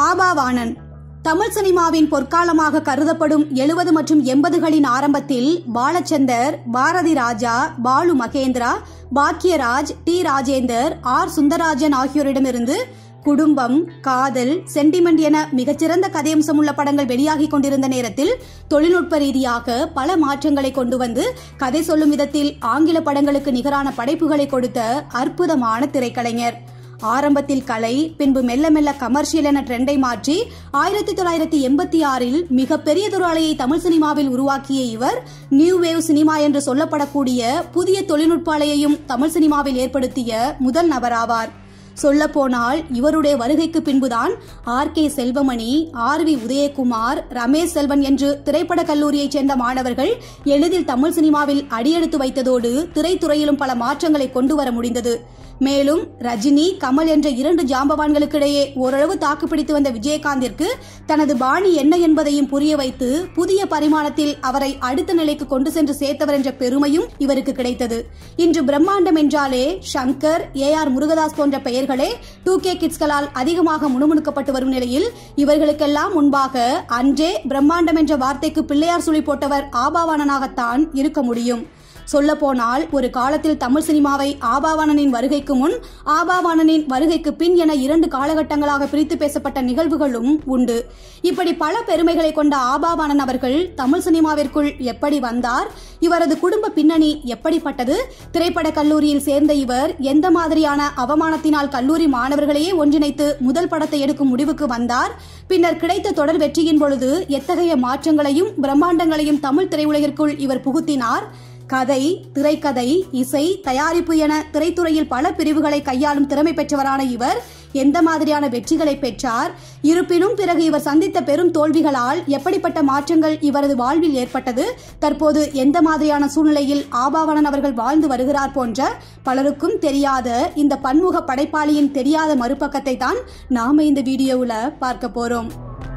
ஆபாவாணன் தமிழ் சினிமாவின் பொற்காலமாக கருதப்படும் எழுபது மற்றும் எண்பதுகளின் ஆரம்பத்தில் பாலச்சந்தர் பாரதி ராஜா பாலு மகேந்திரா பாக்யராஜ் டி ராஜேந்தர் ஆர் சுந்தரராஜன் ஆகியோரிடமிருந்து குடும்பம் காதல் சென்டிமெண்ட் என மிகச்சிறந்த கதையம்சமுள்ள படங்கள் வெளியாகிக் கொண்டிருந்த நேரத்தில் தொழில்நுட்ப ரீதியாக பல மாற்றங்களை கொண்டு வந்து கதை சொல்லும் விதத்தில் ஆங்கில படங்களுக்கு நிகரான படைப்புகளை கொடுத்த அற்புதமான திரைக்கலைஞர் ஆரம்பத்தில் கலை பின்பு மெல்ல மெல்ல கமர்ஷியல் என ட்ரெண்டை மாற்றி ஆயிரத்தி தொள்ளாயிரத்தி எண்பத்தி ஆறில் மிகப்பெரியதொரு அலையை தமிழ் சினிமாவில் உருவாக்கிய இவர் நியூ வேவ் சினிமா என்று சொல்லப்படக்கூடிய புதிய தொழில்நுட்ப அலையையும் தமிழ் சினிமாவில் ஏற்படுத்திய முதல் நபராவார் சொல்லப்போனால் இவருடைய வருகைக்கு பின்புதான் R K Selvamani R V Udhayakumar Ramesh Selvan என்று திரைப்பட கல்லூரியைச் சேர்ந்த மாணவர்கள் எளிதில் தமிழ் சினிமாவில் அடியெடுத்து வைத்ததோடு திரைத்துறையிலும் பல மாற்றங்களை கொண்டு வர முடிந்தது மேலும் ரஜினி கமல் என்ற இரண்டு ஜாம்பவான்களுக்கிடையே ஓரளவு தாக்குப்பிடித்து வந்த விஜயகாந்திற்கு தனது பாணி என்ன என்பதையும் புரிய வைத்து புதிய பரிமாணத்தில் அவரை அடுத்த நிலைக்கு கொண்டு சென்று சேர்த்தவர் என்ற பெருமையும் இவருக்கு கிடைத்தது இன்று பிரம்மாண்டம் என்றாலே சங்கர் ஏ ஆர் முருகதாஸ் போன்ற பெயர்களே டூ கே கிட்ஸ்களால் அதிகமாக முணுமுணுக்கப்பட்டு வரும் நிலையில் இவர்களுக்கெல்லாம் முன்பாக அன்றே பிரம்மாண்டம் என்ற வார்த்தைக்கு பிள்ளையார் சுழி போட்டவர் ஆபாவானனாகத்தான் இருக்க முடியும் சொல்லப்போனால் ஒரு காலத்தில் தமிழ் சினிமாவை ஆபாவாணனின் வருகைக்கு முன் ஆபாவாணனின் வருகைக்கு பின் என இரண்டு காலகட்டங்களாக பிரித்து பேசப்பட்ட நிகழ்வுகளும் உண்டு இப்படி பல பெருமைகளை கொண்ட ஆபாவாணன் அவர்கள் தமிழ் சினிமாவிற்குள் எப்படி வந்தார் இவரது குடும்ப பின்னணி எப்படிப்பட்டது திரைப்பட கல்லூரியில் சேர்ந்த இவர் எந்த மாதிரியான அவமானத்தினால் கல்லூரி மாணவர்களையே ஒன்றிணைத்து முதல் படத்தை எடுக்கும் முடிவுக்கு வந்தார் பின்னர் கிடைத்த தொடர் வெற்றியின் பொழுது எத்தகைய மாற்றங்களையும் பிரம்மாண்டங்களையும் தமிழ் திரையுலகிற்குள் இவர் புகுத்தினார் கதை திரைக்கதை இசை தயாரிப்பு என திரைத்துறையில் பல பிரிவுகளை கையாளும் திறமை பெற்றவரான இவர் எந்த மாதிரியான வெற்றிகளை பெற்றார் இருப்பினும் பிறகு இவர் சந்தித்த பெரும் தோல்விகளால் எப்படிப்பட்ட மாற்றங்கள் இவரது வாழ்வில் ஏற்பட்டது தற்போது எந்த மாதிரியான சூழ்நிலையில் ஆபாவணன் அவர்கள் வாழ்ந்து வருகிறார் போன்ற பலருக்கும் தெரியாத இந்த பன்முக படைப்பாளியின் தெரியாத மறுபக்கத்தை தான் நாம இந்த வீடியோவுல பார்க்க போறோம்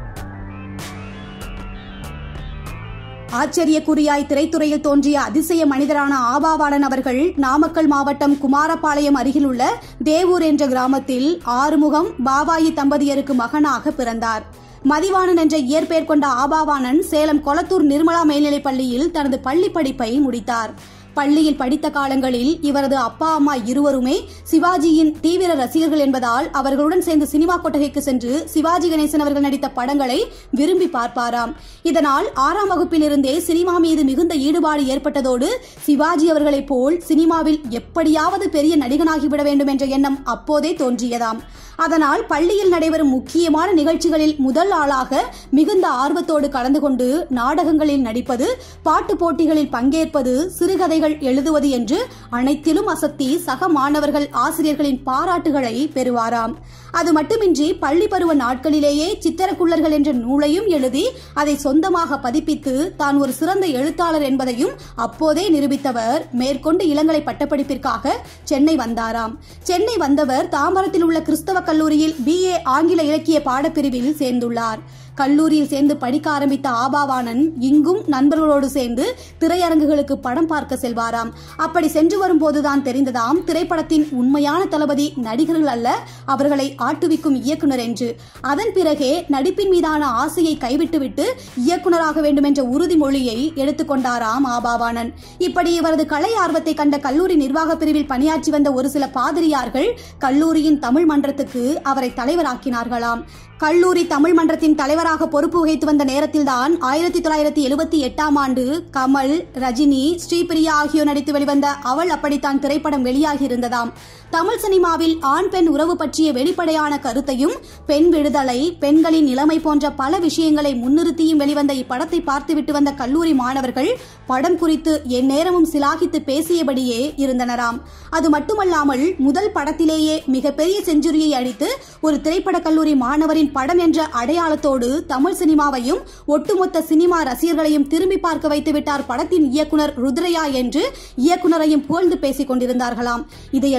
ஆச்சரியக்குறியாய் திரைத்துறையில் தோன்றிய அதிசய மனிதரான ஆபாவாளன் அவர்கள் நாமக்கல் மாவட்டம் குமாரபாளையம் அருகில் உள்ள தேவூர் என்ற கிராமத்தில் ஆறுமுகம் பாவாயி தம்பதியருக்கு மகனாக பிறந்தார் மதிவாணன் என்ற இயற்பெயர் கொண்ட ஆபாவாணன் சேலம் கொளத்தூர் நிர்மலா மேல்நிலைப் பள்ளியில் தனது பள்ளி படிப்பை முடித்தார் பள்ளியில் படித்த காலங்களில் இவரது அப்பா அம்மா இருவருமே சிவாஜியின் தீவிர ரசிகர்கள் என்பதால் அவர்களுடன் சேர்ந்து சினிமா கொட்டகைக்கு சென்று சிவாஜி கணேசன் அவர்கள் நடித்த படங்களை விரும்பி பார்ப்பாராம் இதனால் ஆறாம் வகுப்பில் இருந்தே சினிமா மீது மிகுந்த ஈடுபாடு ஏற்பட்டதோடு சிவாஜி அவர்களைப் போல் சினிமாவில் எப்படியாவது பெரிய நடிகனாகிவிட வேண்டும் என்ற எண்ணம் அப்போதே தோன்றியதாம் அதனால் பள்ளியில் நடைபெறும் முக்கியமான நிகழ்ச்சிகளில் முதல் ஆளாக மிகுந்த ஆர்வத்தோடு கலந்து கொண்டு நாடகங்களில் நடிப்பது பாட்டு போட்டிகளில் பங்கேற்பது சிறுகதைகள் எழுதுவது என்று அனைத்திலும் அசத்தி சக மாணவர்கள் ஆசிரியர்களின் பாராட்டுகளை பெறுவாராம் அது மட்டுமின்றி பள்ளி பருவ நாட்களிலேயே சித்திரக்குள்ளர்கள் என்ற நூலையும் எழுதி அதை சொந்தமாக பதிப்பித்து தான் ஒரு சிறந்த எழுத்தாளர் என்பதையும் அப்போதே நிரூபித்தவர் மேற்கொண்டு இளங்கலை பட்டப்படிப்பிற்காக சென்னை வந்தாராம் சென்னை வந்தவர் தாம்பரத்தில் உள்ள கிறிஸ்தவ கல்லூரியில் பிஏ ஆங்கில இலக்கிய பாடப்பிரிவில் சேர்ந்துள்ளார் கல்லூரியில் சேர்ந்து படிக்க ஆரம்பித்த ஆபாவானன் இங்கும் நண்பர்களோடு சேர்ந்து திரையரங்குகளுக்கு படம் பார்க்க செல்வாராம் அப்படி சென்று வரும்போதுதான் தெரிந்ததாம் திரைப்படத்தின் உண்மையான தளபதி நடிகர்கள் அல்ல அவர்களை ஆட்டுவிக்கும் இயக்குனர் என்று அதன் பிறகே நடிப்பின் மீதான ஆசையை கைவிட்டுவிட்டு இயக்குனராக வேண்டும் என்ற உறுதிமொழியை எடுத்துக்கொண்டாராம் ஆபாவானன் இப்படி இவரது கலை ஆர்வத்தை கண்ட கல்லூரி நிர்வாக பிரிவில் பணியாற்றி வந்த ஒரு சில பாதிரியார்கள் கல்லூரியின் தமிழ் மன்றத்துக்கு அவரை தலைவராக்கினார்களாம் கல்லூரி தமிழ் மன்றத்தின் தலைவராக பொறுப்பு வகித்து வந்த நேரத்தில்தான் ஆயிரத்தி தொள்ளாயிரத்தி எழுபத்தி எட்டாம் ஆண்டு கமல் ரஜினி ஸ்ரீபிரியா ஆகியோர் நடித்து வெளிவந்த அவள் அப்படித்தான் திரைப்படம் வெளியாகி இருந்ததாம் தமிழ் சினிமாவில் ஆண் பெண் உறவு பற்றிய வெளிப்படையான கருத்தையும் பெண் விடுதலை பெண்களின் நிலைமை போன்ற பல விஷயங்களை முன்னிறுத்தியும் வெளிவந்த இப்படத்தை பார்த்துவிட்டு வந்த கல்லூரி மாணவர்கள் படம் குறித்து எந்நேரமும் சிலாகித்து பேசியபடியே இருந்தனராம் அது மட்டுமல்லாமல் முதல் படத்திலேயே மிகப்பெரிய செஞ்சுரியை அடித்து ஒரு திரைப்பட கல்லூரி மாணவரின் படம் என்ற அடையாளத்தோடு தமிழ் சினிமாவையும் ஒட்டுமொத்த சினிமா ரசிகர்களையும் திரும்பி பார்க்க வைத்து விட்டார் படத்தின் இயக்குனர் ருத்ரையா என்று இயக்குனரையும் புகழ்ந்து பேசிக் கொண்டிருந்தார்களாம் இதையெல்லாம்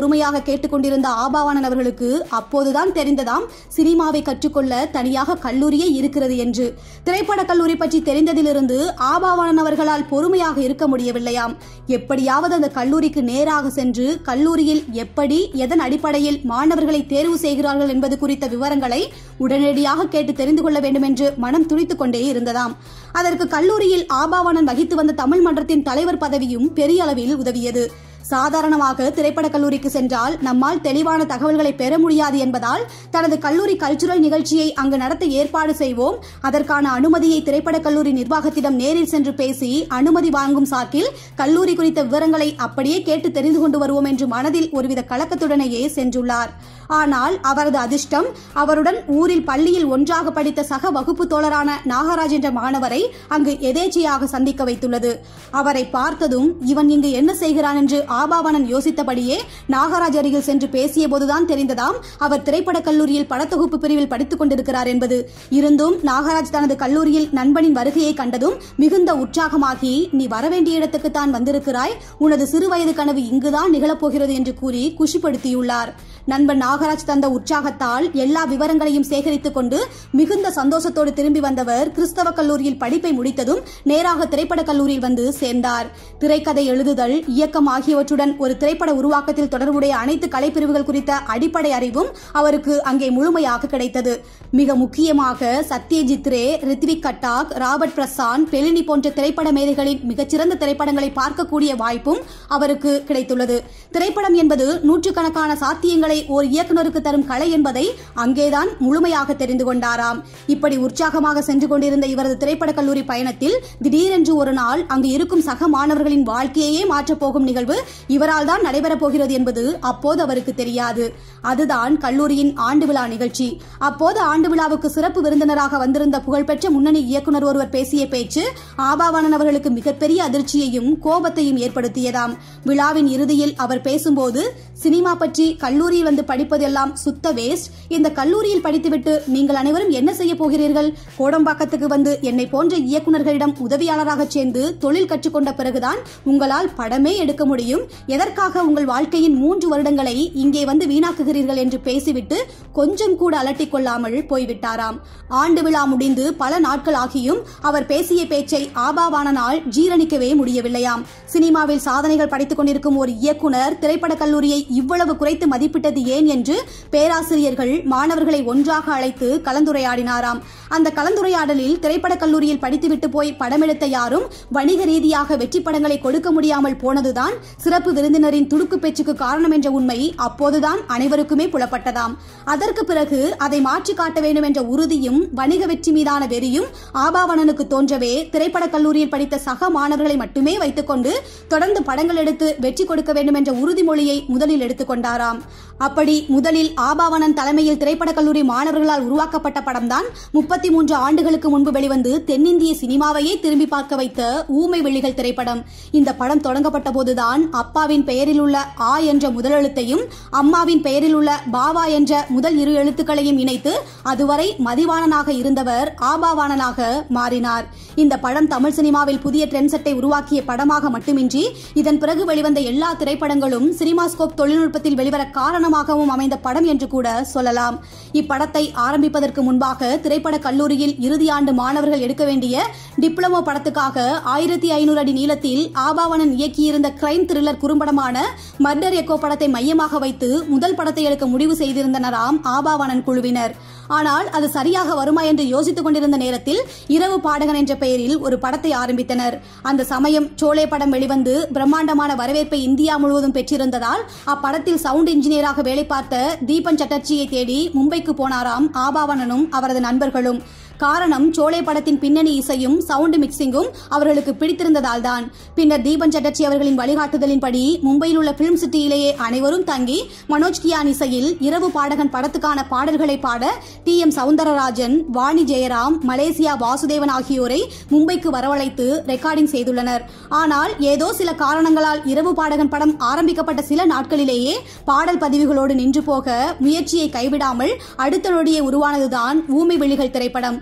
பொறுமையாக கேட்டுக்கொண்டிருந்த ஆபாவாணன் அவர்களுக்கு அப்போதுதான் தெரிந்ததாம் சினிமாவை கற்றுக்கொள்ள தனியாக கல்லூரியே இருக்கிறது என்று திரைப்பட கல்லூரி பற்றி தெரிந்ததிலிருந்து ஆபாவாணன் அவர்களால் பொறுமையாக இருக்க முடியவில்லையாம் எப்படியாவது அந்த கல்லூரிக்கு நேராக சென்று கல்லூரியில் எப்படி எதன் அடிப்படையில் மாணவர்களை தேர்வு செய்கிறார்கள் என்பது குறித்த விவரங்களை உடனடியாக கேட்டு தெரிந்து கொள்ள வேண்டும் என்று மனம் துடித்துக் கொண்டே இருந்ததாம் அதற்கு கல்லூரியில் ஆபாவாணன் வகித்து வந்த தமிழ் மன்றத்தின் தலைவர் பதவியும் பெரிய அளவில் உதவியது சாதாரணமாக திரைப்படக் கல்லூரிக்கு சென்றால் நம்மால் தெளிவான தகவல்களை பெற முடியாது என்பதால் தனது கல்லூரி கல்ச்சுரல் நிகழ்ச்சியை அங்கு நடத்த ஏற்பாடு செய்வோம் அதற்கான அனுமதியை திரைப்படக் கல்லூரி நிர்வாகத்திடம் நேரில் சென்று பேசி அனுமதி வாங்கும் சாக்கில் கல்லூரி குறித்த விவரங்களை அப்படியே கேட்டு தெரிந்து கொண்டு வருவோம் என்று மனதில் ஒருவித கலக்கத்துடனேயே சென்றுள்ளார் ஆனால் அவரது அதிர்ஷ்டம் அவருடன் ஊரில் பள்ளியில் ஒன்றாக படித்த சக வகுப்பு தோழரான நாகராஜ் என்ற மாணவரை அங்கு எதேச்சையாக சந்திக்க வைத்துள்ளது அவரை பார்த்ததும் இவன் இங்கு என்ன செய்கிறான் என்று ஆபாவனன் யோசித்தபடியே நாகராஜ் அருகில் சென்று பேசிய போதுதான் தெரிந்ததாம் அவர் திரைப்படக் கல்லூரியில் படத்தொகுப்பு பிரிவில் படித்துக் கொண்டிருக்கிறார் என்பது இருந்தும் நாகராஜ் தனது கல்லூரியில் நண்பனின் வருகையை கண்டதும் மிகுந்த உற்சாகமாகி நீ வரவேண்டிய இடத்துக்கு தான் வந்திருக்கிறாய் உனது சிறுவயது கனவு இங்குதான் நிகழப்போகிறது என்று கூறி குஷிப்படுத்தியுள்ளார் நண்பன் நாகராஜ் தந்த உற்சாகத்தால் எல்லா விவரங்களையும் சேகரித்துக் கொண்டு மிகுந்த சந்தோஷத்தோடு திரும்பி வந்தவர் கிறிஸ்தவ கல்லூரியில் படிப்பை முடித்ததும் நேராக திரைப்பட கல்லூரியில் வந்து சேர்ந்தார் திரைக்கதை எழுதுதல் இயக்கம் ஆகியவற்றுடன் ஒரு திரைப்பட உருவாக்கத்தில் தொடர்புடைய அனைத்து கலைப்பிரிவுகள் குறித்த அடிப்படை அறிவும் அவருக்கு அங்கே முழுமையாக கிடைத்தது மிக முக்கியமாக Satyajit Ray Ritwik Ghatak Robert Bresson Fellini போன்ற திரைப்பட மேதைகளின் மிகச்சிறந்த திரைப்படங்களை பார்க்கக்கூடிய வாய்ப்பும் அவருக்கு கிடைத்துள்ளது திரைப்படம் என்பது நூற்றுக்கணக்கான சாத்தியங்களை ஓர் இயக்குனருக்கு தரும் கலை என்பதை அங்கேதான் முழுமையாக தெரிந்து கொண்டாராம் இப்படி உற்சாகமாக சென்று கொண்டிருந்த இவரது திரைப்பட கல்லூரி பயணத்தில் திடீரென்று ஒரு நாள் அங்கு இருக்கும் சக மாணவர்களின் வாழ்க்கையே மாற்றப் போகும் நிகழ்வு இவரால் தான் நடைபெறப் போகிறது என்பது அப்போது அவருக்கு தெரியாது அதுதான் கல்லூரியின் ஆண்டு விழா நிகழ்ச்சி அப்போது ஆண்டு விழாவுக்கு சிறப்பு விருந்தினராக வந்திருந்த புகழ்பெற்ற முன்னணி இயக்குனர் ஒருவர் பேசிய பேச்சு ஆபாவானன் அவர்களுக்கு மிகப்பெரிய அதிர்ச்சியையும் கோபத்தையும் ஏற்படுத்தியதாம் விழாவின் இறுதியில் அவர் பேசும்போது சினிமா பற்றி கல்லூரியில் வந்து படிப்பதெல்லாம் சுத்த வேஸ்ட் இந்த கல்லூரியில் படித்துவிட்டு நீங்கள் அனைவரும் என்ன செய்ய போகிறீர்கள் கோடம்பாக்கத்துக்கு வந்து என்னை போன்ற இயக்குனர்களிடம் உதவியாளராக சேர்ந்து தொழில் கற்றுக்கொண்ட பிறகுதான் உங்களால் படமே எடுக்க முடியும் எதற்காக உங்கள் வாழ்க்கையின் மூன்று வருடங்களை இங்கே வந்து வீணாக்குகிறீர்கள் என்று பேசிவிட்டு கொஞ்சம் கூட அலட்டிக் கொள்ளாமல் போய்விட்டாராம் ஆண்டு விழா முடிந்து பல நாட்கள் ஆகியும் அவர் பேசிய பேச்சை ஆபாவானனால் ஜீரணிக்கவே முடியவில்லையாம் சினிமாவில் சாதனைகள் படைத்துக் கொண்டிருக்கும் ஒரு இயக்குனர் திரைப்பட கல்லூரியை இவ்வளவு குறைத்து மதிப்பிட்டது ஏன் என்று பேராசிரியர்கள் மாணவர்களை ஒன்றாக அழைத்து கலந்துரையாடினாராம் அந்த கலந்துரையாடலில் திரைப்பட கல்லூரியில் படித்துவிட்டு போய் படமெடுத்த யாரும் வணிக ரீதியாக வெற்றி படங்களை கொடுக்க முடியாமல் போனதுதான் சிறப்பு விருந்தினரின் துடுக்கு பேச்சுக்கு காரணம் என்ற உண்மை அப்போதுதான் அனைவருக்குமே புலப்பட்டதாம் அதற்கு பிறகு அதை மாற்றி காட்ட வேண்டும் என்ற உறுதியும் வணிக வெற்றி மீதான வெறியும் ஆபாவணனுக்கு தோன்றவே திரைப்பட கல்லூரியில் படித்த சக மாணவர்களை மட்டுமே வைத்துக்கொண்டு தொடர்ந்து படங்கள் எடுத்து வெற்றி கொடுக்க வேண்டும் என்ற உறுதிமொழியை முதலில் எடுத்துக்கொண்டாராம் அப்படி முதலில் ஆபாவணன் தலைமையில் திரைப்பட கல்லூரி மாணவர்களால் உருவாக்கப்பட்ட படம்தான் முப்பத்தி மூன்று ஆண்டுகளுக்கு முன்பு வெளிவந்து தென்னிந்திய சினிமாவையே திரும்பி பார்க்க வைத்த ஊமை வெள்ளிகள் திரைப்படம் இந்த படம் தொடங்கப்பட்ட போதுதான் அப்பாவின் பெயரில் உள்ள ஆ என்ற முதல் எழுத்தையும் அம்மாவின் பெயரில் உள்ள பாவா என்ற முதல் இரு எழுத்துக்களையும் இணைத்து அதுவரை மதிவாணனாக இருந்தவர் ஆபாவாணனாக மாறினார் இந்த படம் தமிழ் சினிமாவில் புதிய ட்ரெண்ட் செட்டை உருவாக்கிய படமாக மட்டுமின்றி இதன் பிறகு வெளிவந்த எல்லா திரைப்படங்களும் சினிமாஸ்கோப் தொழில்நுட்பத்தில் வெளிவர காரணமாகவும் அமைந்த படம் என்று கூட சொல்லலாம் இப்படத்தை ஆரம்பிப்பதற்கு முன்பாக திரைப்பட கல்லூரியில் இறுதியாண்டு மாணவர்கள் எடுக்க வேண்டிய டிப்ளமோ படத்துக்காக ஆயிரத்தி ஐநூறு அடி நீளத்தில் ஆபாவணன் இயக்கியிருந்த கிரைம் த்ரில்லர் குறும்படமான மர்டர் எக்கோ படத்தை மையமாக வைத்து முதல் படத்தை எடுக்க முடிவு செய்திருந்தனராம் ஆபாவணன் குழுவினர் ஆனால் அது சரியாக வருமா என்று யோசித்துக் கொண்டிருந்த நேரத்தில் இரவு பாடகன் என்ற பெயரில் ஒரு படத்தை ஆரம்பித்தனர் அந்த சமயம் சோலே படம் வெளிவந்து பிரம்மாண்டமான வரவேற்பை இந்தியா முழுவதும் பெற்றிருந்ததால் அப்படத்தில் சவுண்ட் இன்ஜினியராக வேலை பார்த்த தீபன் சட்டர்ஜியை தேடி மும்பைக்கு போனாராம் ஆபாவணனும் அவரது நண்பர்களும் காரணம் சோலே படத்தின் பின்னணி இசையும் சவுண்ட் மிக்சிங்கும் அவர்களுக்கு பிடித்திருந்ததால் தான் பின்னர் தீபன் சட்டர்ஜி அவர்களின் வழிகாட்டுதலின்படி மும்பையில் உள்ள பிலிம் சிட்டியிலேயே அனைவரும் தங்கி மனோஜ் கியான் இசையில் இரவு பாடகன் படத்துக்கான பாடல்களை பாட T M Soundararajan Vani Jayaram Malaysia Vasudevan ஆகியோரை மும்பைக்கு வரவழைத்து ரெக்கார்டிங் செய்துள்ளனர் ஆனால் ஏதோ சில காரணங்களால் இரவு பாடகன் படம் ஆரம்பிக்கப்பட்ட சில நாட்களிலேயே பாடல் பதிவுகளோடு நின்று போக முயற்சியை கைவிடாமல் அடுத்த நொடியே உருவானதுதான் ஊமை வெளிகள் திரைப்படம்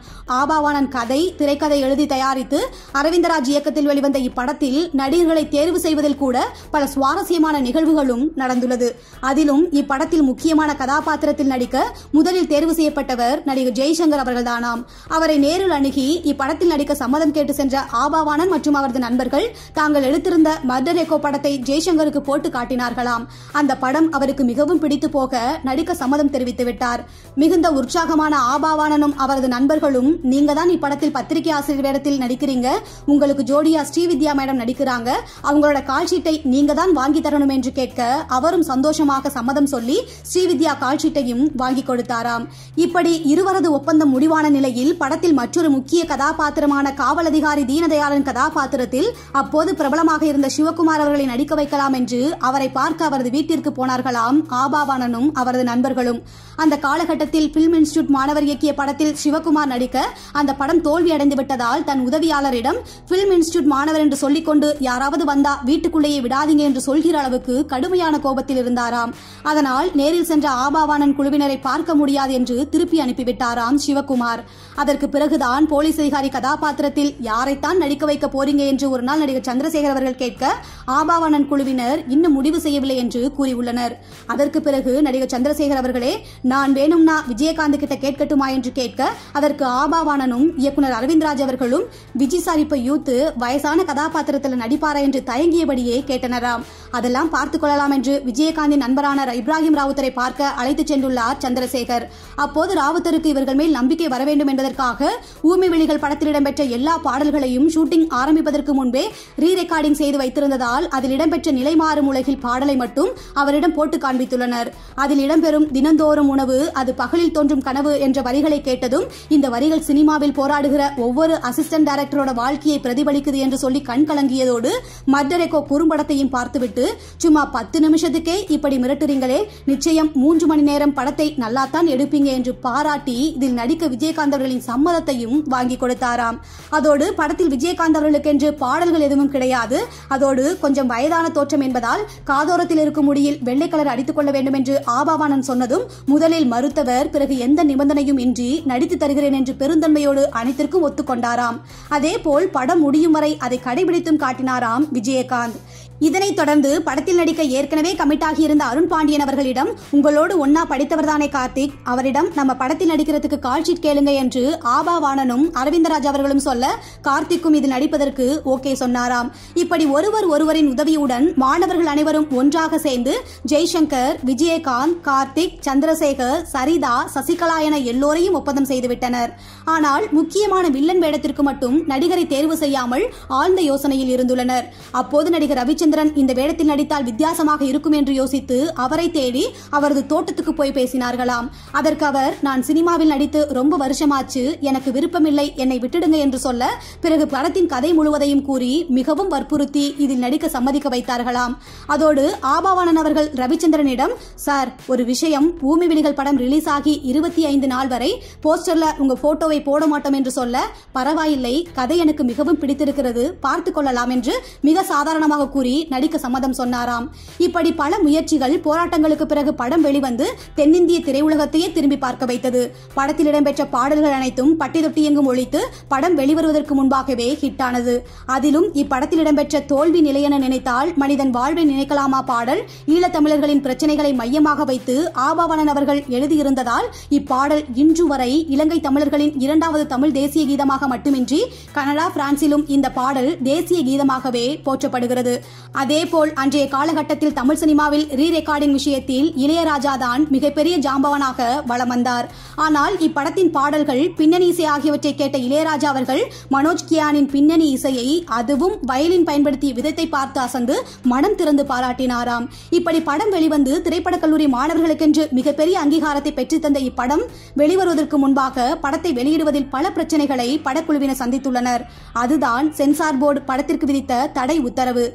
ஆபாவானன் கதை திரைக்கதை எழுதி தயாரித்து அரவிந்தராஜ் இயக்கத்தில் வெளிவந்த இப்படத்தில் நடிகர்களை தேர்வு செய்வதில் கூட பல சுவாரஸ்யமான நிகழ்வுகளும் நடந்துள்ளது அதிலும் இப்படத்தில் முக்கியமான கதாபாத்திரத்தில் நடிக்க முதலில் தேர்வு செய்யப்பட்டவர் நடிகர் ஜெய்சங்கர் அவர்கள்தானாம் அவரை நேரில் அணுகி இப்படத்தில் நடிக்க சம்மதம் கேட்டு சென்ற ஆபாவானன் மற்றும் அவரது நண்பர்கள் தாங்கள் எடுத்திருந்த மர்டர் எக்கோ படத்தை ஜெய்சங்கருக்கு போட்டு காட்டினார்களாம் அந்த படம் அவருக்கு மிகவும் பிடித்து போக நடிக்க சம்மதம் தெரிவித்து விட்டார் மிகுந்த உற்சாகமான ஆபாவானனும் அவரது நண்பர்களும் நீங்க தான் இப்படத்தில் பத்திரிகை ஆசிரியர் வேடத்தில் நடிக்கிறீங்க உங்களுக்கு ஜோடியா ஸ்ரீவித்யா மேடம் நடிக்கிறாங்க அவங்களோட கால் ஷீட்டை நீங்க தான் வாங்கி தரணும் என்று கேட்க அவரும் சந்தோஷமாக சம்மதம் சொல்லி ஸ்ரீவித்யா கால் ஷீட்டையும் வாங்கி கொடுத்தாராம் இப்படி இருவரது ஒப்பந்தம் முடிவான நிலையில் படத்தில் மற்றொரு முக்கிய கதாபாத்திரமான காவல் அதிகாரி தீனதயாளன் கதாபாத்திரத்தில் அப்போது பிரபலமாக இருந்த சிவகுமார் அவர்களை நடிக்க வைக்கலாம் என்று அவரை பார்க்க அவரது வீட்டிற்கு போனார்களாம் ஆபாவானனும் அவரது நண்பர்களும் அந்த காலகட்டத்தில் பிலிம் இன்ஸ்டிடியூட் மாணவர் இயக்கிய படத்தில் சிவகுமார் நடிக்க அந்த படம் தோல்வி அடைந்து விட்டதால் தன் உதவியாளரிடம் பிலிம் இன்ஸ்டிடியூட் மாணவர் என்று சொல்லிக்கொண்டு யாராவது வந்தா வீட்டுக்குள்ளேயே விடாதீங்க என்று சொல்கிற அளவுக்கு கடுமையான கோபத்தில் இருந்தாராம் அதனால் நேரில் சென்ற ஆபாவானன் குழுவினரை பார்க்க முடியாது என்று திருப்பி அனுப்பிவிட்டாராம் சிவகுமார் அதற்கு பிறகுதான் போலீஸ் அதிகாரி கதாபாத்திரத்தில் யாரைத்தான் நடிக்க வைக்க போறீங்க என்று ஒரு நாள் நடிகர் சந்திரசேகர் அவர்கள் கேட்க ஆபாவானன் குழுவினர் இன்னும் முடிவு செய்யவில்லை என்று கூறியுள்ளனர் அதற்கு பிறகு நடிகர் சந்திரசேகர் அவர்களே நான் வேணும்னா விஜயகாந்த் கிட்ட கேட்கட்டுமா என்று கேட்க அதற்கு ஆபாவானனும் இயக்குனர் அரவிந்த்ராஜ் அவர்களும் விஜய் சார் இப்ப யூத் வயசான கதாபாத்திரத்தில் நடிப்பாரா என்று தயங்கியபடியே கேட்டனராம் அதெல்லாம் பார்த்துக் கொள்ளலாம் என்று விஜயகாந்தின் நண்பரான இப்ராஹிம் ராவுத்தரை பார்க்க அழைத்துச் சென்றுள்ளார் சந்திரசேகர் அப்போது ராவுத்தருக்கு இவர்கள் மேல் நம்பிக்கை வர வேண்டும் என்பதற்காக ஊமை வெளிகள் படத்தில் இடம்பெற்ற எல்லா பாடல்களையும் ஷூட்டிங் ஆரம்பிப்பதற்கு முன்பே ரீ ரெக்கார்டிங் செய்து வைத்திருந்ததால் அதில் இடம்பெற்ற நிலை மாறும் உலகில் பாடலை மட்டும் அவரிடம் போட்டு காண்பித்துள்ளனர் அதில் இடம்பெறும் தினந்தோறும் உணவு அது பகலில் தோன்றும் கனவு என்ற வரிகளை கேட்டதும் இந்த வரிகள் சினிமாவில் போராடுகிற ஒவ்வொரு அசிஸ்டன்ட் டைரக்டரோட வாழ்க்கையை பிரதிபலிக்குது என்று சொல்லி கண் கலங்கியதோடு மர்டரெக்கோ குறும்படத்தையும் பார்த்துவிட்டு சும்மா பத்து நிமிஷத்துக்கே இப்படி மிரட்டுறீங்களே நிச்சயம் மூன்று மணி நேரம் படத்தை நல்லாத்தான் எடுப்பீங்க என்று பாராட்டி இதில் நடிக்க விஜயகாந்த் அவர்களின் சம்மதத்தையும் வாங்கி கொடுத்தாராம் அதோடு படத்தில் விஜயகாந்த் அவர்களுக்கென்று பாடல்கள் எதுவும் கிடையாது அதோடு கொஞ்சம் வயதான தோற்றம் என்பதால் காதோரத்தில் இருக்கும் முடியில் வெள்ளை கலர் அடித்துக் கொள்ள வேண்டும் என்று ஆபாவானன் சொன்னதும் முதலில் மறுத்தவர் பிறகு எந்த நிபந்தனையும் இன்றி நடித்து தருகிறேன் என்று பெருந்தன்மையோடு அனைத்திற்கும் ஒத்துக்கொண்டாராம் அதேபோல் படம் முடியும் வரை அதை கடைபிடித்தும் காட்டினாராம் விஜயகாந்த் இதனைத் தொடர்ந்து படத்தில் நடிக்க ஏற்கனவே கமிட் ஆகியிருந்த அருண் பாண்டியன் அவர்களிடம் உங்களோடு ஒன்னா படித்தவர்தானே கார்த்திக் அவரிடம் நம்ம படத்தில் நடிக்கிறதுக்கு கால் ஷீட் கேளுங்க என்று ஆபாவானனும் அரவிந்தராஜ் அவர்களும் சொல்ல கார்த்திக்கும் இதில் நடிப்பதற்கு ஓகே சொன்னாராம் இப்படி ஒருவர் ஒருவரின் உதவியுடன் மாணவர்கள் அனைவரும் ஒன்றாக சேர்ந்து ஜெய்சங்கர் விஜயகாந்த் கார்த்திக் சந்திரசேகர் சரிதா சசிகலா என எல்லோரையும் ஒப்பந்தம் செய்துவிட்டனர் ஆனால் முக்கியமான வில்லன் வேடத்திற்கு மட்டும் நடிகரை தேர்வு செய்யாமல் ஆழ்ந்த யோசனையில் இருந்துள்ளனர் அப்போது நடிகர் ரவிச்சந்திரன் இந்த வேடத்தில் நடித்தால் வித்தியாசமாக இருக்கும் என்று யோசித்து அவரை தேடி அவரது தோட்டத்துக்கு போய் பேசினார்களாம் அதற்கு அவர் நான் சினிமாவில் நடித்து ரொம்ப வருஷமாச்சு எனக்கு விருப்பமில்லை என்னை விட்டுடுங்க என்று சொல்ல பிறகு படத்தின் கதை முழுவதையும் கூறி மிகவும் வற்புறுத்தி இதில் நடிக்க சம்மதிக்க வைத்தார்களாம் அதோடு ஆபாவானன் அவர்கள் ரவிச்சந்திரனிடம் சார் ஒரு விஷயம் பூமி விழிகள் படம் ரிலீஸ் ஆகி இருபத்தி ஐந்து நாள் வரை போஸ்டர்ல உங்க போட்டோவை போட மாட்டோம் என்று சொல்ல பரவாயில்லை கதை எனக்கு மிகவும் பிடித்திருக்கிறது பார்த்து கொள்ளலாம் என்று மிக சாதாரணமாக கூறி நடிக்க சம்மதம் சொன்னாராம் இப்படி பல முயற்சிகள் போராட்டங்களுக்கு பிறகு படம் வெளிவந்து தென்னிந்திய திரையுலகத்தையே திரும்பி பார்க்க வைத்தது படத்தில் இடம்பெற்ற பாடல்கள் அனைத்தும் பட்டி தொட்டி எங்கும் ஒழித்து படம் வெளிவருவதற்கு முன்பாகவே ஹிட்டானது அதிலும் இப்படத்தில் இடம்பெற்ற தோல்வி நிலையென நினைத்தால் மனிதன் வாழ்வை நினைக்கலாமா பாடல் ஈழத்தமிழர்களின் பிரச்சனைகளை மையமாக வைத்து ஆபாவனன் அவர்கள் எழுதியிருந்ததால் இப்பாடல் இன்று வரை இலங்கை தமிழர்களின் இரண்டாவது தமிழ் தேசிய கீதமாக மட்டுமின்றி கனடா பிரான்சிலும் இந்த பாடல் தேசிய கீதமாகவே போற்றப்படுகிறது அதேபோல் அன்றைய காலகட்டத்தில் தமிழ் சினிமாவில் ரீ ரெக்கார்டிங் விஷயத்தில் இளையராஜா தான் மிகப்பெரிய ஜாம்பவனாக வலம் வந்தார் ஆனால் இப்படத்தின் பாடல்கள் பின்னணி இசை ஆகியவற்றை கேட்ட இளையராஜா அவர்கள் மனோஜ் கியானின் பின்னணி இசையை அதுவும் வயலின் பயன்படுத்திய விதத்தை பார்த்து அசந்து மனம் திறந்து பாராட்டினாராம் இப்படி படம் வெளிவந்து திரைப்படக் கல்லூரி மாணவர்களுக்கென்று மிகப்பெரிய அங்கீகாரத்தை பெற்றுத்தந்த இப்படம் வெளிவருவதற்கு முன்பாக படத்தை வெளியிடுவதில் பல பிரச்சனைகளை படக்குழுவினர் சந்தித்துள்ளனர் அதுதான் சென்சார் போர்டு படத்திற்கு விதித்த தடை உத்தரவு இந்த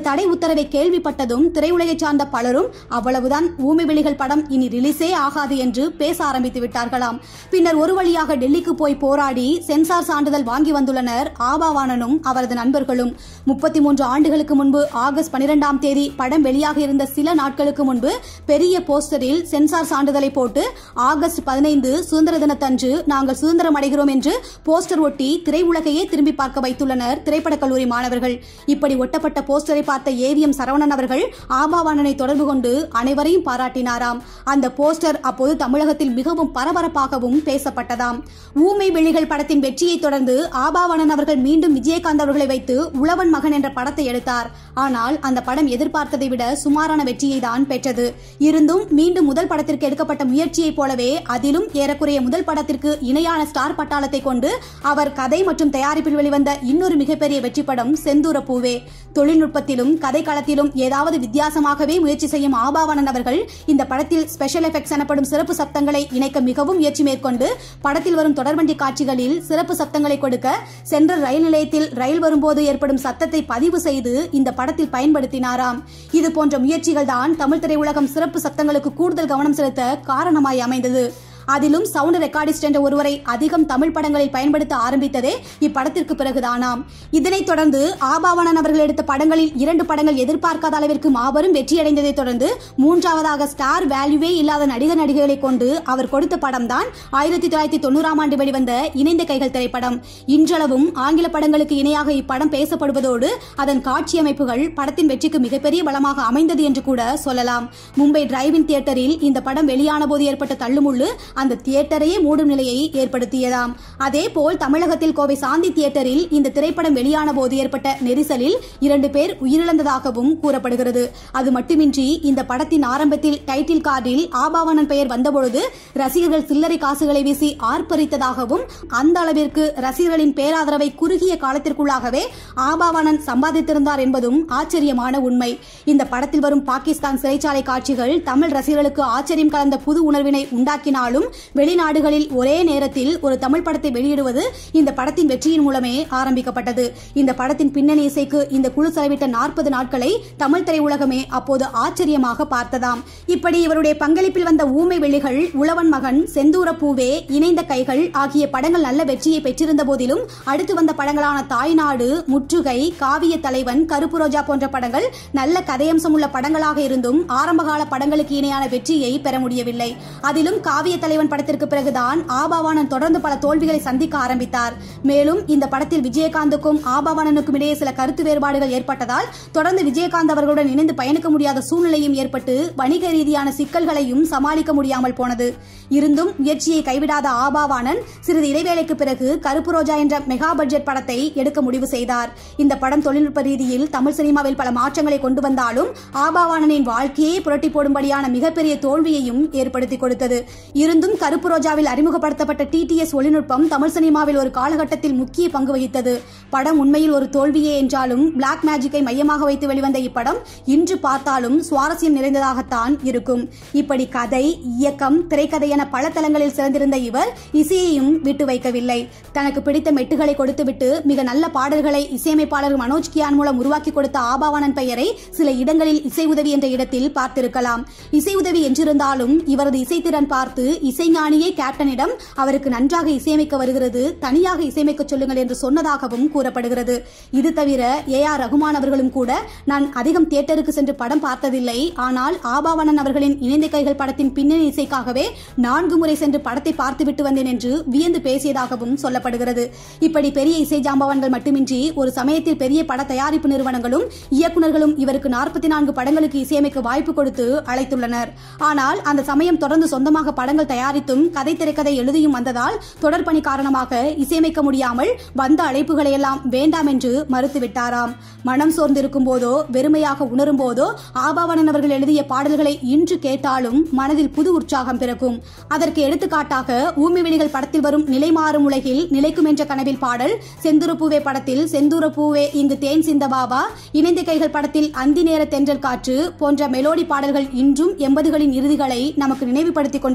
தடை உத்தரவை கேள்விப்பட்டதும் திரையுலகை சார்ந்த பலரும் அவ்வளவுதான் ஊமை வெளிகள் படம் இனி ரிலீஸே ஆகாது என்று பேச ஆரம்பித்து விட்டார்களாம் பின்னர் ஒரு வழியாக டெல்லிக்கு போய் போராடி சென்சார் சான்றிதழ் வாங்கி வந்துள்ளனர் ஆபாவானனும் அவரது நண்பர்களும் முப்பத்தி மூன்று ஆண்டுகளுக்கு முன்பு ஆகஸ்ட் பனிரெண்டாம் தேதி படம் வெளியாக இருந்த சில நாட்களுக்கு முன்பு பெரிய போஸ்டரில் சென்சார் சான்றிதழை போட்டு ஆகஸ்ட் பதினைந்து சுதந்திர தினத்தன்று நாங்கள் சுதந்திரம் அடைகிறோம் என்று போஸ்டர் ஒட்டி திரையுலகையே திரும்பி பார்க்க வைத்துள்ளனர் திரைப்படக் கல்லூரி மாணவர்கள் இப்படி ஒட்டப்பட்ட போஸ்டரை பார்த்த ஏவிஎம் சரவணன் அவர்கள் ஆபாவானனை தொடர்பு கொண்டு அனைவரையும் பாராட்டினாராம் அந்த போஸ்டர் அப்போது தமிழகத்தில் மிகவும் பரபரப்பாகவும் பேசப்பட்டதாம் ஊமை வெளிகள் படத்தின் வெற்றியை தொடர்ந்து ஆபாவானன் அவர்கள் மீண்டும் விஜயகாந்த் அவர்களை வைத்து உழவன் மகன் என்ற படத்தை எடுத்தார் ஆனால் அந்த படம் எதிர்பார்த்ததை விட சுமாரான வெற்றியை தான் பெற்றது இருந்தும் மீண்டும் முதல் படத்திற்கு எடுக்கப்பட்ட முயற்சியைப் போலவே அதிலும் ஏறக்குறைய முதல் படத்திற்கு இணையான ஸ்டார் பட்டாளத்தை கொண்டு அவர் கதை மற்றும் தயாரிப்பில் வெளிவந்த இன்னொரு மிகப்பெரிய வெற்றி படம் செந்தூர பூவே தொழில்நுட்பத்திலும் கதை களத்திலும் ஏதாவது வித்தியாசமாகவே முயற்சி செய்யும் ஆபாவனன் அவர்கள் இந்த படத்தில் ஸ்பெஷல் எஃபெக்ட்ஸ் எனப்படும் சிறப்பு சப்தங்களை இணைக்க மிகவும் முயற்சி மேற்கொண்டு படத்தில் வரும் தொடர்வண்டி காட்சிகளில் சிறப்பு சப்தங்களை கொடுக்க சென்ற ரயில் நிலையத்தில் ரயில் வரும்போது ஏற்படும் சத்தத்தை பதிவு செய்து இந்த படத்தில் பயன்படுத்தினாராம் இது போன்ற முயற்சிகள் தான் தமிழ் திரையுலகம் சிறப்பு சப்தங்களுக்கு கூடுதல் கவனம் செலுத்த காரணமாய் அமைந்தது அதிலும் சவுண்ட் ரெக்கார்டிஸ்ட் என்ற ஒருவரை அதிகம் தமிழ் படங்களில் பயன்படுத்த ஆரம்பித்ததே இப்படத்திற்கு பிறகுதானாம் இதனைத் தொடர்ந்து ஆபாவனன் அவர்கள் எடுத்த படங்களில் இரண்டு படங்கள் எதிர்பார்க்காத அளவிற்கு மாபெரும் வெற்றியடைந்ததை தொடர்ந்து மூன்றாவதாக ஸ்டார் வேல்யூவே இல்லாத நடிகர் நடிகைகளை கொண்டு அவர் கொடுத்த படம் தான் ஆயிரத்தி தொள்ளாயிரத்தி தொண்ணூறாம் ஆண்டு வெளிவந்த இணைந்த கைகள் திரைப்படம் இன்றளவும் ஆங்கில படங்களுக்கு இணையாக இப்படம் பேசப்படுவதோடு அதன் காட்சி அமைப்புகள் படத்தின் வெற்றிக்கு மிகப்பெரிய பலமாக அமைந்தது என்று கூட சொல்லலாம் மும்பை டிரைவின் தியேட்டரில் இந்த படம் வெளியான போது ஏற்பட்ட தள்ளுமுள்ளு அந்த தியேட்டரையே மூடும் நிலையை ஏற்படுத்தியதாம் அதேபோல் தமிழகத்தில் கோவை சாந்தி தியேட்டரில் இந்த திரைப்படம் வெளியான போது ஏற்பட்ட நெரிசலில் இரண்டு பேர் உயிரிழந்ததாகவும் கூறப்படுகிறது அது மட்டுமின்றி இந்த படத்தின் ஆரம்பத்தில் டைட்டில் கார்டில் ஆபாவனன் பெயர் வந்தபொழுது ரசிகர்கள் சில்லறை காசுகளை வீசி ஆர்ப்பரித்ததாகவும் அந்த அளவிற்கு ரசிகர்களின் பேராதரவை குறுகிய காலத்திற்குள்ளாகவே ஆபாவனன் சம்பாதித்திருந்தார் என்பதும் ஆச்சரியமான உண்மை இந்த படத்தில் வரும் பாகிஸ்தான் சிறைச்சாலை காட்சிகள் தமிழ் ரசிகர்களுக்கு ஆச்சரியம் கலந்த புது உணர்வினை உண்டாக்கினாலும் வெளிநாடுகளில் ஒரே நேரத்தில் ஒரு தமிழ் படத்தை வெளியிடுவது இந்த படத்தின் வெற்றியின் மூலமே ஆரம்பிக்கப்பட்டது இந்த படத்தின் பின்னணி இசைக்கு இந்த குழு செலவிட்ட நாற்பது நாட்களை தமிழ் திரையுலகமே அப்போது ஆச்சரியமாக பார்த்ததாம் இப்படி இவருடைய பங்களிப்பில் வந்த ஊமை வெளிகள் உழவன் மகன் செந்தூர பூவே இணைந்த கைகள் ஆகிய படங்கள் நல்ல வெற்றியை பெற்றிருந்த போதிலும் அடுத்து வந்த படங்களான தாய்நாடு முற்றுகை காவிய தலைவன் கருப்பு ரோஜா போன்ற படங்கள் நல்ல கதையம்சம் உள்ள படங்களாக இருந்தும் ஆரம்பகால படங்களுக்கு இணையான வெற்றியை பெற முடியவில்லை அதிலும் காவிய தலைவன் படத்திற்கு பிறகுதான் ஆபாவானன் தொடர்ந்து பல தோல்விகளை சந்திக்க ஆரம்பித்தார் மேலும் இந்த படத்தில் விஜயகாந்துக்கும் ஆபாவானனுக்கும் இடையே சில கருத்து வேறுபாடுகள் ஏற்பட்டதால் தொடர்ந்து விஜயகாந்த் அவர்களுடன் இணைந்து பயணிக்க முடியாத சூழ்நிலையும் ஏற்பட்டு வணிக ரீதியான சிக்கல்களையும் சமாளிக்க முடியாமல் போனது இருந்தும் முயற்சியை கைவிடாத ஆபாவானன் சிறிது இடைவேளைக்கு பிறகு கருப்பு ரோஜா என்ற மெகா பட்ஜெட் படத்தை எடுக்க முடிவு செய்தார் இந்த படம் தொழில்நுட்ப ரீதியில் தமிழ் சினிமாவில் பல மாற்றங்களை கொண்டு வந்தாலும் ஆபாவானனின் வாழ்க்கையே புரட்டி போடும்படியான மிகப்பெரிய தோல்வியையும் ஏற்படுத்தி கொடுத்தது இருந்தும் கருப்பு ரோஜாவில் அறிமுகப்படுத்தப்பட்ட டிடிஎஸ் தொழில்நுட்பம் தமிழ் சினிமாவில் ஒரு காலகட்டத்தில் முக்கிய பங்கு வகித்தது படம் உண்மையில் ஒரு தோல்வியே என்றாலும் பிளாக் மேஜிக்கை மையமாக வைத்து வெளிவந்த இப்படம் இன்று பார்த்தாலும் சுவாரஸ்யம் நிறைந்ததாகத்தான் இருக்கும் இப்படி கதை இயக்கம் திரைக்கதை என பல தளங்களில் சிறந்திருந்த இவர் இசையையும் விட்டு வைக்கவில்லை தனக்கு பிடித்த மெட்டுகளை கொடுத்துவிட்டு மிக நல்ல பாடல்களை இசையமைப்பாளர் மனோஜ் கியான் மூலம் உருவாக்கி கொடுத்த ஆபாவானன் பெயரை சில இடங்களில் இசை உதவி என்ற இடத்தில் பார்த்திருக்கலாம் இசை உதவி என்றிருந்தாலும் இவரது இசைத்திறன் பார்த்து இசைஞானியே கேப்டனிடம் அவருக்கு நன்றாக இசையமைக்க வருகிறது தனியாக இசையமைக்க சொல்லுங்கள் என்று சொன்னதாகவும் கூறப்படுகிறது இது தவிர ஏ ஆர் ரகுமான் அவர்களும் கூட நான் அதிகம் தியேட்டருக்கு சென்று படம் பார்த்ததில்லை ஆனால் ஆபாவனன் அவர்களின் இணைந்த கைகள் படத்தின் பின்னணி இசைக்காகவே நான்கு முறை சென்று படத்தை பார்த்துவிட்டு வந்தேன் என்று வியந்து பேசியதாகவும் சொல்லப்படுகிறது இப்படி பெரிய இசை ஜாம்பவான்கள் மட்டுமின்றி ஒரு சமயத்தில் பெரிய பட தயாரிப்பு நிறுவனங்களும் இயக்குநர்களும் இவருக்கு நாற்பத்தி நான்கு படங்களுக்கு இசையமைக்க வாய்ப்பு கொடுத்து அழைத்துள்ளனர் ஆனால் அந்த சமயம் தொடர்ந்து சொந்தமாக படங்கள் தயாரித்தும் கதை திரைக்கதை எழுதியும் வந்ததால் தொடர் பணி காரணமாக இசையமைக்க முடியாமல் வந்த அழைப்புகளை எல்லாம் வேண்டாம் என்று மறுத்துவிட்டாராம் மனம் சோர்ந்திருக்கும் போதோ வெறுமையாக உணரும் போதோ ஆபாவனன் அவர்கள் எழுதிய பாடல்களை இன்று கேட்டாலும் மனதில் புது உற்சாகம் பிறக்கும் அதற்கு எடுத்துக்காட்டாக ஊமி வெளிகள் படத்தில் வரும் நிலை மாறும் உலகில் நிலைக்கும் என்ற கனவில் பாடல் செந்துரப்பூவே படத்தில் செந்துரப்பூவே இங்கு தேன் சிந்த பாபா இணைந்த கைகள் படத்தில் அந்தி நேர தென்றல் காற்று போன்ற மெலோடி பாடல்கள் இன்றும் எண்பதுகளின் இறுதிகளை நமக்கு நினைவுபடுத்திக் கொண்டே இருக்கும்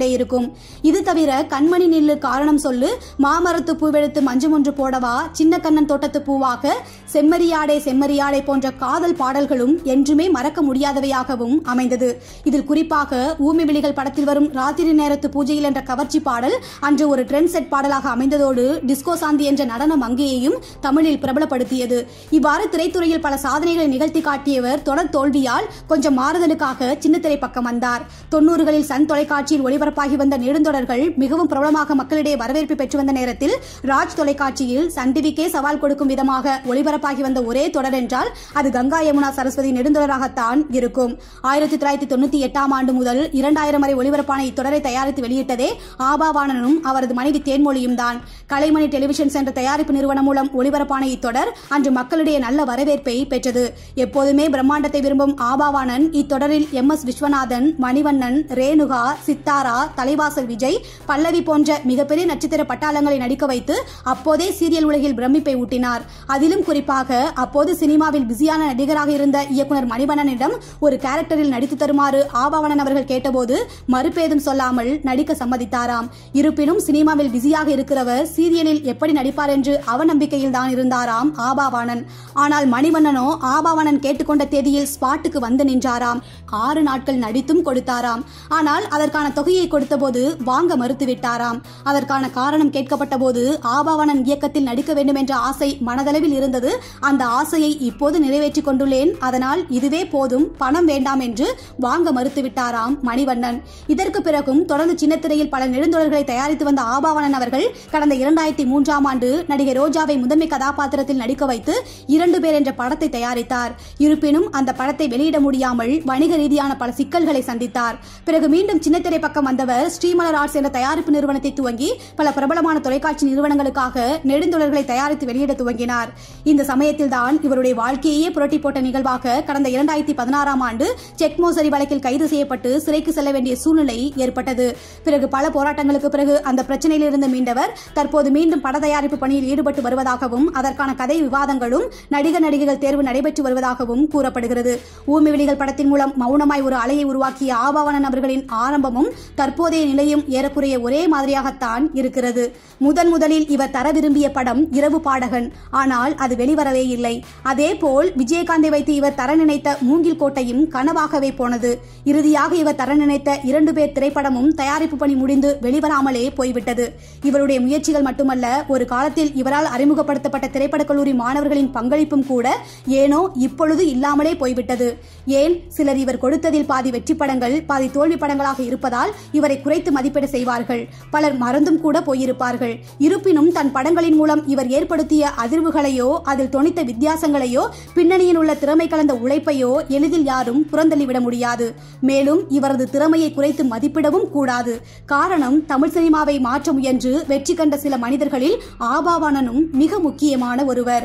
இது தவிர கண்மணி நில்லு காரணம் சொல்லு மாமரத்து பூவெடுத்து மஞ்சம் ஒன்று போடவா சின்ன கண்ணன் தோட்டத்து பூவாக செம்மறியாடே செம்மறியாடே போன்ற காதல் பாடல்களும் என்றுமே மறக்க முடியாதவையாகவும் அமைந்தது இதில் குறிப்பாக ஊமி விழிகள் படத்தில் வரும் ராத்திரி நேரத்து பூஜையில் என்ற கவர்ச்சி பாடல் அன்று ஒரு ட்ரெண்ட் செட் பாடலாக அமைந்ததோடு டிஸ்கோ சாந்தி என்ற நடன மங்கையையும் தமிழில் பிரபலப்படுத்தியது இவ்வாறு திரைத்துறையில் பல சாதனைகளை நிகழ்த்தி காட்டியவர் தொடர் தோல்வியால் கொஞ்சம் மாறுதலுக்காக சின்னத்திரை பக்கம் வந்தார் தொன்னூறுகளில் சன் தொலைக்காட்சியில் ஒளிபரப்பாகி வந்த நெடுந்தொடர்கள் மிகவும் பிரபலமாக மக்களிடையே வரவேற்பு பெற்று வந்த நேரத்தில் ராஜ் தொலைக்காட்சியில் சன் டிவிக்கே சவால் கொடுக்கும் விதமாக ஒளிபரப்பாகி வந்த ஒரே தொடர் என்றால் அது கங்கா யமுனா சரஸ்வதி நெடுந்தொடராகத்தான் இருக்கும் ஆயிரத்தி தொள்ளாயிரத்தி தொண்ணூத்தி எட்டாம் ஆண்டு முதல் இரண்டாயிரம் வரை ஒளிபரப்பான இத்தொடரை தயாரித்து வெளியிட்டதே ஆபாவாணனும் அவரது மனைவி தேன்மொழியும் தான் கலைமணி டெலிவிஷன்ஸ் என்ற தயாரிப்பு நிறுவனம் மூலம் ஒளிபரப்பான இத்தொடர் அன்று மக்களிடையே நல்ல வரவேற்பை பெற்றது எப்போதுமே பிரம்மாண்டத்தை விரும்பும் ஆபாவாணன் இத்தொடரில் எம் எஸ் விஸ்வநாதன் மணிவண்ணன் ரேணுகா சித்தாரா தலைவாசல் விஜய் பல்லவி போன்ற மிகப்பெரிய நட்சத்திர பட்டாளங்களை நடிக்க வைத்து அப்போதே சீரியல் உலகில் பிரமிப்பை ஊட்டினார் அதிலும் குறிப்பாக அப்போது சினிமாவில் பிஸியான நடிகராக இருந்த இயக்குனர் மணிவண்ணனிடம் ஒரு கேரக்டரில் நடித்து தருமாறு ஆபாவணன் அவர்கள் கேட்டபோது மறுபேதும் சொல்லாமல் நடிக்க சம்மதித்தாராம் இருப்பினும் சினிமாவில் பிஸியாக இருக்கிறவர் சீரியலில் எப்படி நடிப்பார் என்று அவநம்பிக்கையில் தான் இருந்தாராம் ஆபாவாணன் ஆனால் மணிவண்ணனோ ஆபாவாணன் கேட்டுக்கொண்ட தேதியில் ஸ்பாட்டுக்கு வந்து நின்றாராம் ஆறு நாட்கள் நடித்தும் கொடுத்தாராம் ஆனால் அதற்கான தொகையை கொடுத்தபோது வாங்க மறுத்துவிட்டாராம் அதற்கான காரணம் கேட்கப்பட்ட போது ஆபாவணன் இயக்கத்தில் நடிக்க வேண்டும் என்ற ஆசை மனதளவில் இருந்தது அந்த ஆசையை இப்போது நிறைவேற்றிக் கொண்டுள்ளேன் அதனால் இதுவே போதும் பணம் வேண்டாம் என்று வாங்க மறுத்துவிட்டாராம் மணிவண்ணன் இதற்கு பிறகும் தொடர்ந்து சின்னத்திரையில் பல நெடுந்தொடர்களை தயாரித்து வந்த ஆபாவணன் அவர்கள் கடந்த இரண்டாயிரத்தி மூன்றாம் ஆண்டு நடிகை ரோஜாவை முதன்மை கதாபாத்திரத்தில் நடிக்க வைத்து இரண்டு பேர் என்ற படத்தை தயாரித்தார் இருப்பினும் அந்த படத்தை வெளியிட முடியாமல் வணிக ரீதியான பல சிக்கல்களை சந்தித்தார் பிறகு மீண்டும் சின்னத்திரை பக்கம் வந்தவர் ஸ்ரீமலர் ஆர்ட்ஸ் என்ற தயாரிப்பு நிறுவனத்தை துவங்கி பல பிரபலமான தொலைக்காட்சி நிறுவனங்களுக்காக நெடுந்தொடர்களை தயாரித்து வெளியிட துவங்கினார் இந்த சமயத்தில் தான் இவருடைய வாழ்க்கையே புரட்டி போட்ட நிகழ்வாக கடந்த இரண்டாயிரத்தி பதினாறாம் ஆண்டு செக் மோசடி வழக்கில் கைது செய்யப்பட்டு சிறைக்கு செல்ல வேண்டிய சூழ்நிலை ஏற்பட்டது பிறகு பல போராட்டங்களுக்கு பிறகு அந்த பிரச்சனையிலிருந்து மீண்டவர் தற்போது மீண்டும் பட தயாரிப்பு பணியில் ஈடுபட்டு வருவதாகவும் அதற்கான கதை விவாதங்களும் நடிகர் நடிகைகள் தேர்வு நடைபெற்று வருவதாகவும் கூறப்படுகிறது ஊமி விழிகள் படத்தின் மூலம் மௌனமாய் ஒரு அலையை உருவாக்கிய ஆபாவணன் அவர்களின் ஆரம்பமும் தற்போதைய நிலையும் ஏறக்குறைய ஒரே மாதிரியாகத்தான் இருக்கிறது முதன் முதலில் இவர் தர விரும்பிய படம் இரவு பாடகன் ஆனால் அது வெளிவரவே இல்லை அதேபோல் விஜயகாந்தை வைத்து இவர் தர நினைத்த மூங்கில் கோட்டையும் கனவாகவே போனது இறுதியாக இவர் தர நினைத்த இரண்டு பேர் திரைப்படமும் தயாரிப்பு பணி முடிந்து வெளிவராமலே போய்விட்டது இவருடைய முயற்சிகள் மட்டுமல்ல ஒரு காலத்தில் இவரால் அறிமுகப்படுத்தப்பட்ட திரைப்படக் கல்லூரி மாணவர்களின் பங்களிப்பும் கூட ஏனோ இப்பொழுது இல்லாமலே போய்விட்டது ஏன் சிலர் இவர் கொடுத்ததில் பாதி வெற்றி படங்கள் பாதி தோல்வி படங்களாக இருப்பதால் இவரை குறைத்து மதிப்பீடு செய்வார்கள் பலர் மறந்தும் கூட போயிருப்பார்கள் இருப்பினும் தன் படங்களின் மூலம் இவர் ஏற்படுத்திய அதிர்வுகளையோ அதில் தொனித்த வித்தியாசங்களையோ பின்னணியில் உள்ள திறமை கலந்த உழைப்பையோ எளிதில் யாரும் புறந்தள்ளிவிட முடியாது மேலும் இவரது திறமையை குறைத்து மதிப்பிடவும் கூடாது காரணம் தமிழ் சினிமாவை மாற்ற முயன்று வெற்றி கண்ட சில மனிதர்களில் ஆபாவானனும் மிக முக்கியமான ஒருவர்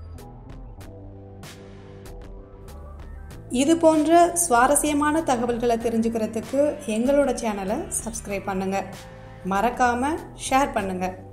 இது போன்ற சுவாரஸ்யமான தகவல்களை தெரிஞ்சுக்கிறதுக்கு எங்களோட சேனலை சப்ஸ்கிரைப் பண்ணுங்கள் மறக்காமல் ஷேர் பண்ணுங்கள்